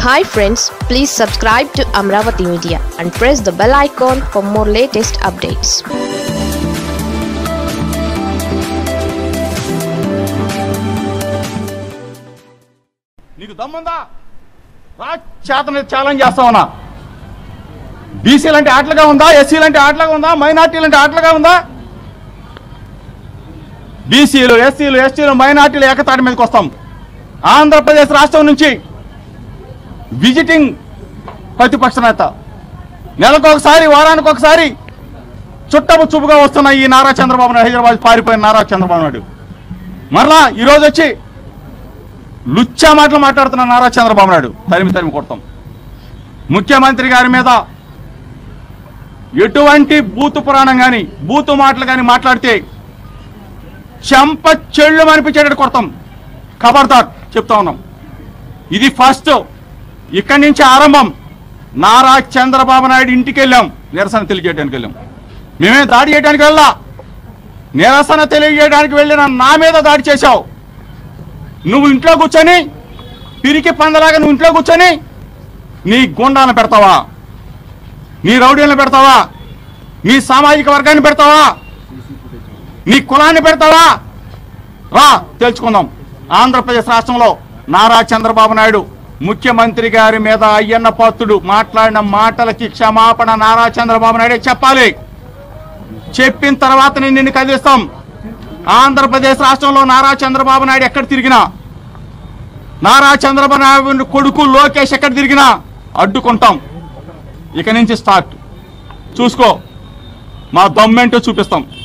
hi friends please subscribe to Amaravati media and press the bell icon for more latest updates నీకు దమ్ముందా రా చేతని challenge చేస్తావునా బీసీలు అంటే ఆటలుగా ఉందా ఎస్సీలు అంటే ఆటలుగా ఉందా మైనార్టీలు అంటే ఆటలుగా ఉందా బీసీలు ఎస్సీలు ఎస్టీలు మైనార్టీలు ఏకతాటి మీదకి వస్తాం ఆంధ్రప్రదేశ్ రాష్ట్రం నుంచి విజిటింగ్ ప్రతిపక్ష నేత నెలకు ఒకసారి వారానికి ఒకసారి చుట్టపు చూపుగా వస్తున్న ఈ నారా చంద్రబాబు నాయుడు హైదరాబాద్ పారిపోయిన నారా చంద్రబాబు నాయుడు మరలా ఈరోజు వచ్చి లుచ్చా మాటలు మాట్లాడుతున్న నారా చంద్రబాబు నాయుడు తరిమి తరిమి కొడతాం ముఖ్యమంత్రి గారి మీద ఎటువంటి బూతు పురాణం కానీ బూతు మాటలు కానీ మాట్లాడితే చెంప చెళ్ళు అనిపించేటట్టు కొడతాం ఖబర్దార్ చెప్తా ఉన్నాం ఇది ఫస్ట్ ఇక్కడి నుంచి ఆరంభం నారా చంద్రబాబు నాయుడు ఇంటికి వెళ్ళాం నిరసన తెలియజేయడానికి వెళ్ళాం మేమే దాడి చేయడానికి వెళ్ళా నిరసన తెలియజేయడానికి వెళ్ళిన నా మీద దాడి చేశావు నువ్వు ఇంట్లో కూర్చొని పిరికి పందలాగా నువ్వు ఇంట్లో కూర్చొని నీ గుండాలను పెడతావా నీ రౌడీలను పెడతావా నీ సామాజిక వర్గాన్ని పెడతావా నీ కులాన్ని పెడతావా రా తెలుసుకుందాం ఆంధ్రప్రదేశ్ రాష్ట్రంలో నారా చంద్రబాబు నాయుడు ముఖ్యమంత్రి గారి మీద అయ్యన్న పాత్రుడు మాట్లాడిన మాటలకి క్షమాపణ నారా చంద్రబాబు నాయుడే చెప్పాలి చెప్పిన తర్వాత నేను నిన్ను కదిలిస్తాం ఆంధ్రప్రదేశ్ రాష్ట్రంలో నారా చంద్రబాబు నాయుడు ఎక్కడ తిరిగినా నారా చంద్రబాబు నాయుడు కొడుకు లోకేష్ ఎక్కడ తిరిగినా అడ్డుకుంటాం ఇక నుంచి స్టార్ట్ చూసుకో మా దమ్మేంటో చూపిస్తాం